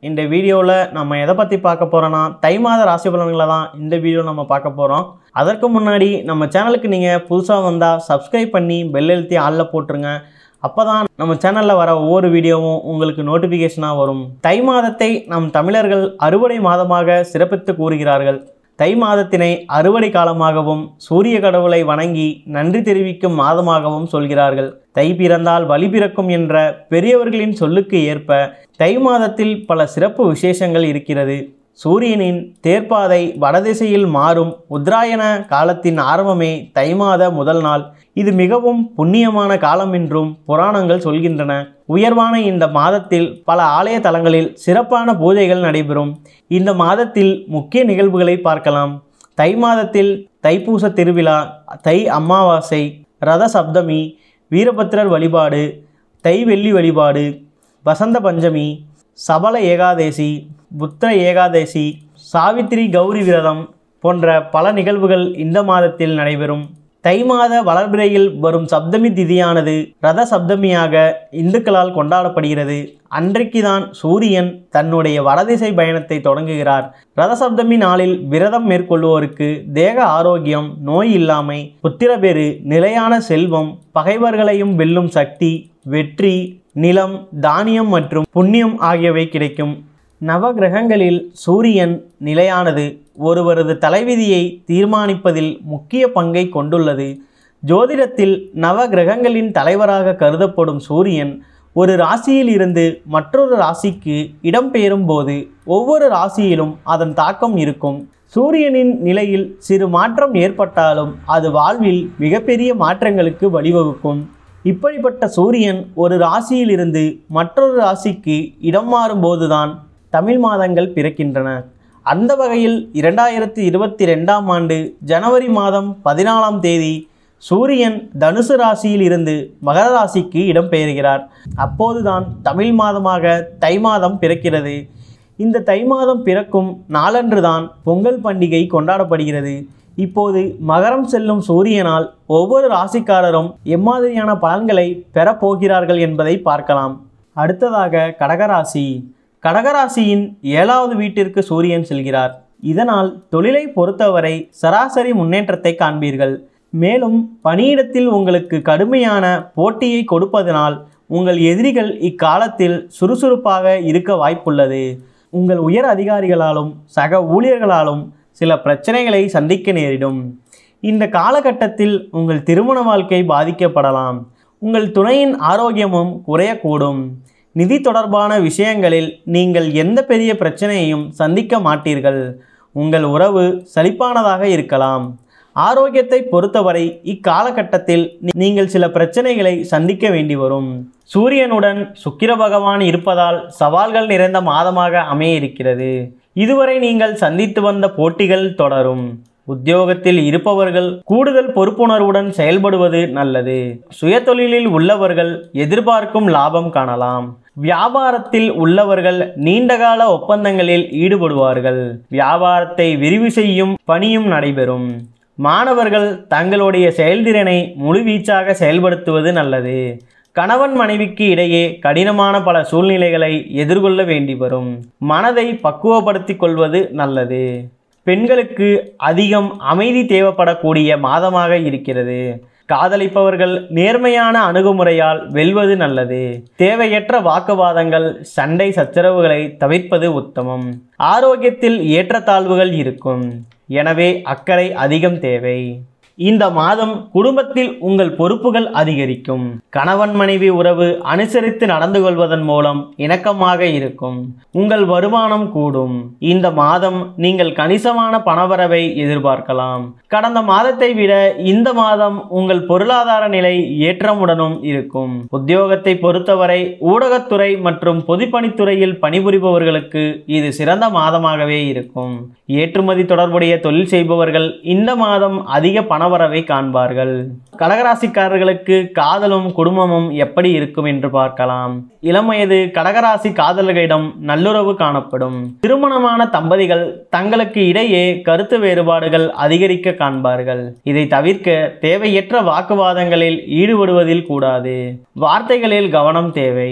இந்த வீடியோவில் நம்ம எதை பற்றி பார்க்க போகிறோன்னா தை மாத ராசி பலன்களை தான் இந்த வீடியோ நம்ம பார்க்க போகிறோம் அதற்கு முன்னாடி நம்ம சேனலுக்கு நீங்கள் புதுசாக வந்தால் சப்ஸ்கிரைப் பண்ணி பெல் எழுத்தி ஆளில் போட்டுருங்க அப்போ தான் நம்ம சேனலில் வர ஒவ்வொரு வீடியோவும் உங்களுக்கு நோட்டிஃபிகேஷனாக வரும் தை மாதத்தை நம் தமிழர்கள் அறுவடை மாதமாக சிறப்பித்து கூறுகிறார்கள் தை மாதத்தினை அறுவடை காலமாகவும் சூரிய கடவுளை வணங்கி நன்றி தெரிவிக்கும் மாதமாகவும் சொல்கிறார்கள் தை பிறந்தால் வழி பிறக்கும் என்ற பெரியவர்களின் சொல்லுக்கு ஏற்ப தை மாதத்தில் பல சிறப்பு விசேஷங்கள் இருக்கிறது சூரியனின் தேர்ப்பாதை வடதிசையில் மாறும் உத்தராயண காலத்தின் ஆரம்பமே தை மாத முதல் நாள் இது மிகவும் புண்ணியமான காலம் என்றும் புராணங்கள் சொல்கின்றன உயர்வான இந்த மாதத்தில் பல ஆலய தலங்களில் சிறப்பான பூஜைகள் நடைபெறும் இந்த மாதத்தில் முக்கிய நிகழ்வுகளை பார்க்கலாம் தை மாதத்தில் தைப்பூச திருவிழா தை அமாவாசை ரத சப்தமி வீரபத்திரர் வழிபாடு தை வெள்ளி வழிபாடு வசந்த பஞ்சமி சபல ஏகாதேசி புத்திர ஏகாதேசி சாவித்திரி கௌரி விரதம் போன்ற பல நிகழ்வுகள் இந்த மாதத்தில் நடைபெறும் தை மாத வளர்பிறையில் வரும் சப்தமி திதியானது ரத சப்தமியாக இந்துக்களால் கொண்டாடப்படுகிறது அன்றைக்கு தான் சூரியன் தன்னுடைய வடதிசை பயணத்தை தொடங்குகிறார் ரத சப்தமி நாளில் விரதம் மேற்கொள்வோருக்கு தேக ஆரோக்கியம் நோய் இல்லாமை புத்திரபேறு நிலையான செல்வம் பகைவர்களையும் வெல்லும் சக்தி வெற்றி நிலம் தானியம் மற்றும் புண்ணியம் ஆகியவை கிடைக்கும் நவகிரகங்களில் சூரியன் நிலையானது ஒருவரது தலைவிதியை தீர்மானிப்பதில் முக்கிய பங்கை கொண்டுள்ளது ஜோதிடத்தில் நவகிரகங்களின் தலைவராக கருதப்படும் சூரியன் ஒரு ராசியில் இருந்து மற்றொரு ராசிக்கு இடம்பெயரும் போது ஒவ்வொரு ராசியிலும் அதன் தாக்கம் இருக்கும் சூரியனின் நிலையில் சிறு மாற்றம் ஏற்பட்டாலும் அது வாழ்வில் மிகப்பெரிய மாற்றங்களுக்கு வழிவகுக்கும் இப்படிப்பட்ட சூரியன் ஒரு ராசியிலிருந்து மற்றொரு ராசிக்கு இடம் மாறும்போதுதான் தமிழ் மாதங்கள் பிறக்கின்றன அந்த வகையில் இரண்டாயிரத்தி இருபத்தி ரெண்டாம் ஆண்டு ஜனவரி மாதம் பதினாலாம் தேதி சூரியன் தனுசு ராசியில் இருந்து மகர ராசிக்கு இடம்பெயர்கிறார் அப்போதுதான் தமிழ் மாதமாக தை மாதம் பிறக்கிறது இந்த தை மாதம் பிறக்கும் நாளன்றுதான் பொங்கல் பண்டிகை கொண்டாடப்படுகிறது இப்போது மகரம் செல்லும் சூரியனால் ஒவ்வொரு ராசிக்காரரும் எம்மாதிரியான பலன்களை பெறப்போகிறார்கள் என்பதை பார்க்கலாம் அடுத்ததாக கடகராசி கடகராசியின் ஏழாவது வீட்டிற்கு சூரியன் செல்கிறார் இதனால் தொழிலை பொறுத்தவரை சராசரி முன்னேற்றத்தை காண்பீர்கள் மேலும் பணியிடத்தில் உங்களுக்கு கடுமையான போட்டியை கொடுப்பதனால் உங்கள் எதிரிகள் இக்காலத்தில் சுறுசுறுப்பாக இருக்க வாய்ப்புள்ளது உங்கள் உயர் அதிகாரிகளாலும் சக ஊழியர்களாலும் சில பிரச்சனைகளை சந்திக்க நேரிடும் இந்த காலகட்டத்தில் உங்கள் திருமண வாழ்க்கை பாதிக்கப்படலாம் உங்கள் துணையின் ஆரோக்கியமும் குறையக்கூடும் நிதி தொடர்பான விஷயங்களில் நீங்கள் எந்த பெரிய பிரச்சனையையும் சந்திக்க மாட்டீர்கள் உங்கள் உறவு சலிப்பானதாக இருக்கலாம் ஆரோக்கியத்தை பொறுத்தவரை இக்காலகட்டத்தில் நீங்கள் சில பிரச்சனைகளை சந்திக்க வேண்டி வரும் சூரியனுடன் சுக்கிர பகவான் இருப்பதால் சவால்கள் நிறைந்த மாதமாக அமைய இருக்கிறது இதுவரை நீங்கள் சந்தித்து வந்த போட்டிகள் தொடரும் உத்தியோகத்தில் இருப்பவர்கள் கூடுதல் பொறுப்புணர்வுடன் செயல்படுவது நல்லது சுயதொழிலில் உள்ளவர்கள் எதிர்பார்க்கும் லாபம் காணலாம் வியாபாரத்தில் உள்ளவர்கள் நீண்டகால ஒப்பந்தங்களில் ஈடுபடுவார்கள் வியாபாரத்தை விரிவு செய்யும் பணியும் நடைபெறும் மாணவர்கள் தங்களுடைய செயல்திறனை முழுவீச்சாக செயல்படுத்துவது நல்லது கணவன் மனைவிக்கு இடையே கடினமான பல சூழ்நிலைகளை எதிர்கொள்ள வேண்டி வரும் மனதை பக்குவப்படுத்திக் கொள்வது நல்லது பெண்களுக்கு அதிகம் அமைதி தேவைப்படக்கூடிய மாதமாக இருக்கிறது காதலிப்பவர்கள் நேர்மையான அணுகுமுறையால் வெல்வது நல்லது தேவையற்ற வாக்குவாதங்கள் சண்டை சச்சரவுகளை தவிர்ப்பது உத்தமம் ஆரோக்கியத்தில் ஏற்றத்தாழ்வுகள் இருக்கும் எனவே அக்கறை அதிகம் தேவை இந்த மாதம் குடும்பத்தில் உங்கள் பொறுப்புகள் அதிகரிக்கும் கணவன் மனைவி உறவு அனுசரித்து நடந்து கொள்வதன் மூலம் இணக்கமாக இருக்கும் உங்கள் வருமானம் கூடும் இந்த மாதம் நீங்கள் கணிசமான பணவரவை எதிர்பார்க்கலாம் கடந்த மாதத்தை விட இந்த மாதம் உங்கள் பொருளாதார நிலை ஏற்றமுடனும் இருக்கும் உத்தியோகத்தை பொறுத்தவரை ஊடகத்துறை மற்றும் பொதுப்பணித்துறையில் பணிபுரிபவர்களுக்கு இது சிறந்த மாதமாகவே இருக்கும் ஏற்றுமதி தொடர்புடைய தொழில் செய்பவர்கள் இந்த மாதம் அதிக பணவரவை காண்பார்கள் கடகராசிக்காரர்களுக்கு காதலும் குடும்பமும் எப்படி இருக்கும் என்று பார்க்கலாம் இளம் வயது கடகராசி காதலர்களிடம் நல்லுறவு காணப்படும் திருமணமான தம்பதிகள் தங்களுக்கு இடையே கருத்து வேறுபாடுகள் அதிகரிக்க காண்பார்கள் இதை தவிர்க்க தேவையற்ற வாக்குவாதங்களில் ஈடுபடுவதில் கூடாது வார்த்தைகளில் கவனம் தேவை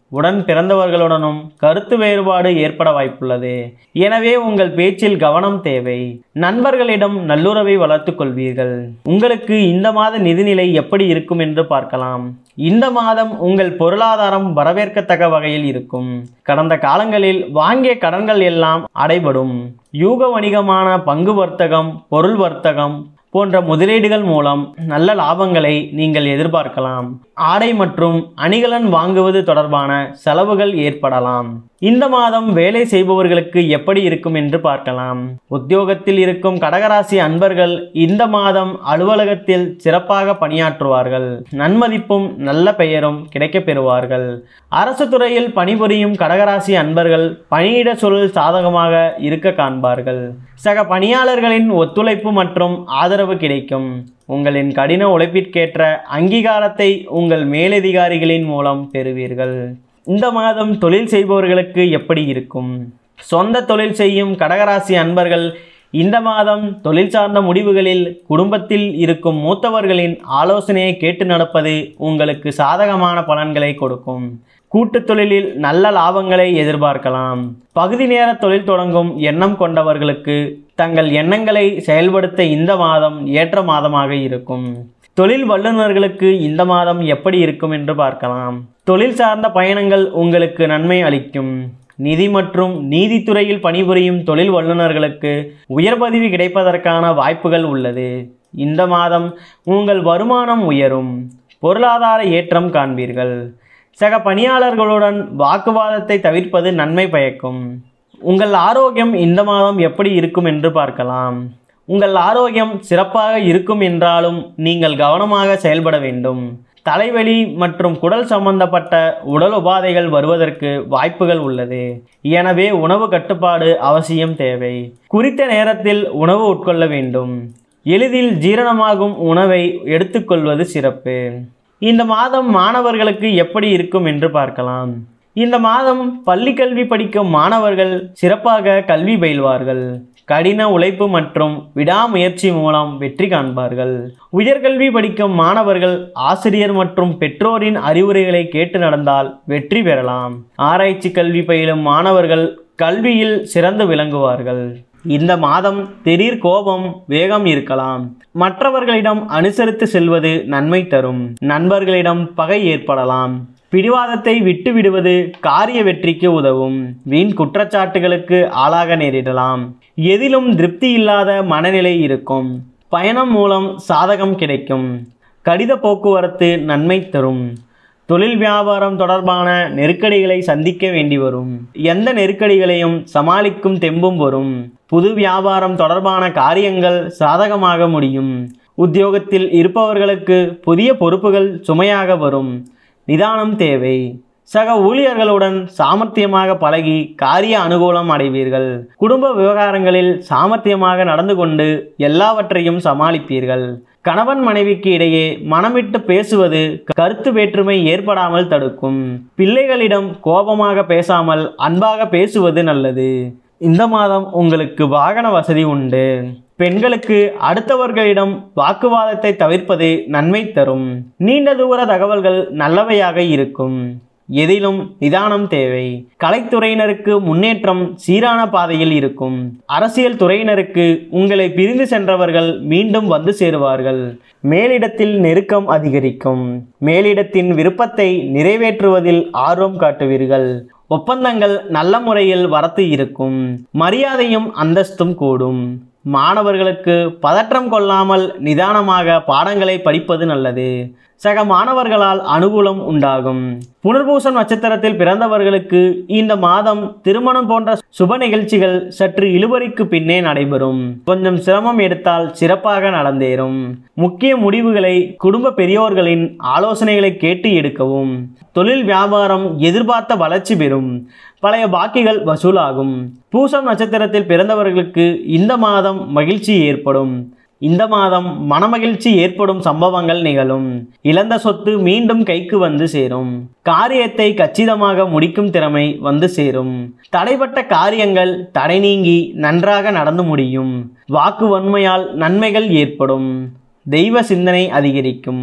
உடன் பிறந்தவர்களுடனும் கருத்து வேறுபாடு ஏற்பட வாய்ப்புள்ளது எனவே உங்கள் பேச்சில் கவனம் தேவை நண்பர்களிடம் நல்லுறவை வளர்த்துக் கொள்வீர்கள் உங்களுக்கு இந்த மாத நிதிநிலை எப்படி இருக்கும் என்று பார்க்கலாம் இந்த மாதம் உங்கள் பொருளாதாரம் வரவேற்கத்தக்க வகையில் இருக்கும் கடந்த காலங்களில் வாங்கிய கடன்கள் எல்லாம் அடைபடும் யூக வணிகமான பங்கு வர்த்தகம் பொருள் வர்த்தகம் போன்ற முதலீடுகள் மூலம் நல்ல லாபங்களை நீங்கள் எதிர்பார்க்கலாம் ஆடை மற்றும் அணிகலன் வாங்குவது தொடர்பான செலவுகள் ஏற்படலாம் இந்த மாதம் வேலை செய்பவர்களுக்கு எப்படி இருக்கும் என்று பார்க்கலாம் உத்தியோகத்தில் இருக்கும் கடகராசி அன்பர்கள் இந்த மாதம் அலுவலகத்தில் சிறப்பாக பணியாற்றுவார்கள் நன்மதிப்பும் நல்ல பெயரும் கிடைக்கப் பெறுவார்கள் அரசு துறையில் பணிபுரியும் கடகராசி அன்பர்கள் பணியிட சூழல் சாதகமாக இருக்க காண்பார்கள் சக பணியாளர்களின் ஒத்துழைப்பு மற்றும் ஆதரவு கிடைக்கும் உங்களின் கடின உழைப்பிற்கேற்ற அங்கீகாரத்தை உங்கள் மேலதிகாரிகளின் மூலம் பெறுவீர்கள் இந்த மாதம் தொழில் செய்பவர்களுக்கு எப்படி இருக்கும் சொந்த தொழில் செய்யும் கடகராசி அன்பர்கள் இந்த மாதம் தொழில் சார்ந்த முடிவுகளில் குடும்பத்தில் இருக்கும் மூத்தவர்களின் ஆலோசனையை கேட்டு நடப்பது உங்களுக்கு சாதகமான பலன்களை கொடுக்கும் கூட்டுத் தொழிலில் நல்ல லாபங்களை எதிர்பார்க்கலாம் பகுதி நேர தொழில் தொடங்கும் எண்ணம் கொண்டவர்களுக்கு தங்கள் எண்ணங்களை செயல்படுத்த இந்த மாதம் ஏற்ற மாதமாக இருக்கும் தொழில் வல்லுநர்களுக்கு இந்த மாதம் எப்படி இருக்கும் என்று பார்க்கலாம் தொழில் சார்ந்த பயணங்கள் உங்களுக்கு நன்மை அளிக்கும் நிதி மற்றும் நீதித்துறையில் பணிபுரியும் தொழில் வல்லுநர்களுக்கு உயர் பதவி கிடைப்பதற்கான வாய்ப்புகள் உள்ளது இந்த மாதம் உங்கள் வருமானம் உயரும் பொருளாதார ஏற்றம் காண்பீர்கள் சக பணியாளர்களுடன் வாக்குவாதத்தை தவிர்ப்பது நன்மை பயக்கும் உங்கள் ஆரோக்கியம் இந்த மாதம் எப்படி இருக்கும் என்று பார்க்கலாம் உங்கள் ஆரோக்கியம் சிறப்பாக இருக்கும் என்றாலும் நீங்கள் கவனமாக செயல்பட வேண்டும் தலைவலி மற்றும் குடல் சம்பந்தப்பட்ட உடல் உபாதைகள் வருவதற்கு வாய்ப்புகள் உள்ளது எனவே உணவு கட்டுப்பாடு அவசியம் தேவை குறித்த நேரத்தில் உணவு உட்கொள்ள வேண்டும் எளிதில் ஜீரணமாகும் உணவை எடுத்துக்கொள்வது சிறப்பு இந்த மாதம் மாணவர்களுக்கு எப்படி இருக்கும் என்று பார்க்கலாம் இந்த மாதம் பள்ளி கல்வி படிக்கும் மாணவர்கள் சிறப்பாக கல்வி பயில்வார்கள் கடின உழைப்பு மற்றும் விடாமுயற்சி மூலம் வெற்றி காண்பார்கள் உயர்கல்வி படிக்கும் மாணவர்கள் ஆசிரியர் மற்றும் பெற்றோரின் அறிவுரைகளை கேட்டு நடந்தால் வெற்றி பெறலாம் ஆராய்ச்சி கல்வி பயிலும் மாணவர்கள் கல்வியில் சிறந்து விளங்குவார்கள் இந்த மாதம் திடீர் கோபம் வேகம் இருக்கலாம் மற்றவர்களிடம் அனுசரித்து செல்வது நன்மை தரும் நண்பர்களிடம் பகை ஏற்படலாம் பிடிவாதத்தை விட்டு விடுவது காரிய வெற்றிக்கு உதவும் வீண் குற்றச்சாட்டுகளுக்கு ஆளாக நேரிடலாம் எதிலும் திருப்தி இல்லாத மனநிலை இருக்கும் பயணம் மூலம் சாதகம் கிடைக்கும் கடித போக்குவரத்து நன்மை தரும் தொழில் வியாபாரம் தொடர்பான நெருக்கடிகளை சந்திக்க வேண்டி வரும் எந்த நெருக்கடிகளையும் சமாளிக்கும் தெம்பும் வரும் புது வியாபாரம் தொடர்பான காரியங்கள் சாதகமாக முடியும் உத்தியோகத்தில் இருப்பவர்களுக்கு புதிய பொறுப்புகள் சுமையாக வரும் நிதானம் தேவை சக ஊழியர்களுடன் சாமர்த்தியமாக பழகி காரிய அனுகூலம் அடைவீர்கள் குடும்ப விவகாரங்களில் சாமர்த்தியமாக நடந்து கொண்டு எல்லாவற்றையும் சமாளிப்பீர்கள் கணவன் மனைவிக்கு இடையே மனமிட்டு பேசுவது கருத்து வேற்றுமை ஏற்படாமல் தடுக்கும் பிள்ளைகளிடம் கோபமாக பேசாமல் அன்பாக பேசுவது நல்லது இந்த மாதம் உங்களுக்கு வாகன வசதி உண்டு பெண்களுக்கு அடுத்தவர்களிடம் வாக்குவாதத்தை தவிர்ப்பது நன்மை தரும் நீண்ட தூர தகவல்கள் நல்லவையாக இருக்கும் எதிலும் நிதானம் தேவை கலைத்துறையினருக்கு முன்னேற்றம் சீரான பாதையில் இருக்கும் அரசியல் துறையினருக்கு உங்களை பிரிந்து சென்றவர்கள் மீண்டும் வந்து சேருவார்கள் மேலிடத்தில் நெருக்கம் அதிகரிக்கும் மேலிடத்தின் விருப்பத்தை நிறைவேற்றுவதில் ஆர்வம் காட்டுவீர்கள் ஒப்பந்தங்கள் நல்ல முறையில் வரத்து இருக்கும் மரியாதையும் அந்தஸ்தும் கூடும் மாணவர்களுக்கு பதற்றம் கொள்ளாமல் நிதானமாக பாடங்களை படிப்பது நல்லது சக மாணவர்களால் அனுகூலம் உண்டாகும் புனர்பூசம் நட்சத்திரத்தில் பிறந்தவர்களுக்கு இந்த மாதம் திருமணம் போன்ற சுப நிகழ்ச்சிகள் சற்று இழுபறிக்கு பின்னே நடைபெறும் கொஞ்சம் சிரமம் எடுத்தால் சிறப்பாக நடந்தேறும் முக்கிய முடிவுகளை குடும்ப பெரியோர்களின் ஆலோசனைகளை கேட்டு எடுக்கவும் தொழில் வியாபாரம் எதிர்பார்த்த வளர்ச்சி பெறும் பழைய பாக்கிகள் வசூலாகும் பூசம் நட்சத்திரத்தில் பிறந்தவர்களுக்கு இந்த மாதம் மகிழ்ச்சி ஏற்படும் இந்த மாதம் மனமகிழ்ச்சி ஏற்படும் சம்பவங்கள் நிகழும் இழந்த சொத்து மீண்டும் கைக்கு வந்து சேரும் காரியத்தை கச்சிதமாக முடிக்கும் திறமை வந்து சேரும் தடைப்பட்ட காரியங்கள் தடை நீங்கி நன்றாக நடந்து முடியும் வாக்கு வன்மையால் நன்மைகள் ஏற்படும் தெய்வ சிந்தனை அதிகரிக்கும்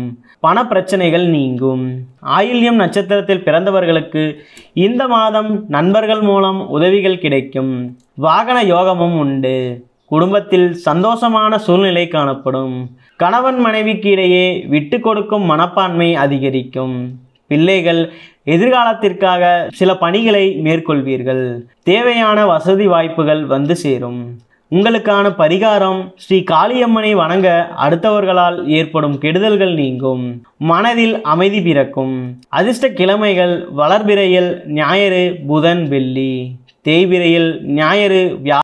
பண பிரச்சனைகள் நீங்கும் ஆயில்யம் நட்சத்திரத்தில் பிறந்தவர்களுக்கு இந்த மாதம் நண்பர்கள் மூலம் உதவிகள் கிடைக்கும் வாகன யோகமும் உண்டு குடும்பத்தில் சந்தோஷமான சூழ்நிலை காணப்படும் கணவன் மனைவிக்கு இடையே விட்டு கொடுக்கும் மனப்பான்மை அதிகரிக்கும் பிள்ளைகள் எதிர்காலத்திற்காக சில பணிகளை மேற்கொள்வீர்கள் தேவையான வசதி வாய்ப்புகள் வந்து சேரும் உங்களுக்கான பரிகாரம் ஸ்ரீ காளியம்மனை வணங்க அடுத்தவர்களால் ஏற்படும் கெடுதல்கள் நீங்கும் மனதில் அமைதி பிறக்கும் அதிர்ஷ்ட கிழமைகள் வளர்பிறையில் ஞாயிறு புதன் வெள்ளி தேய்பிறையில் ஞாயிறு வியா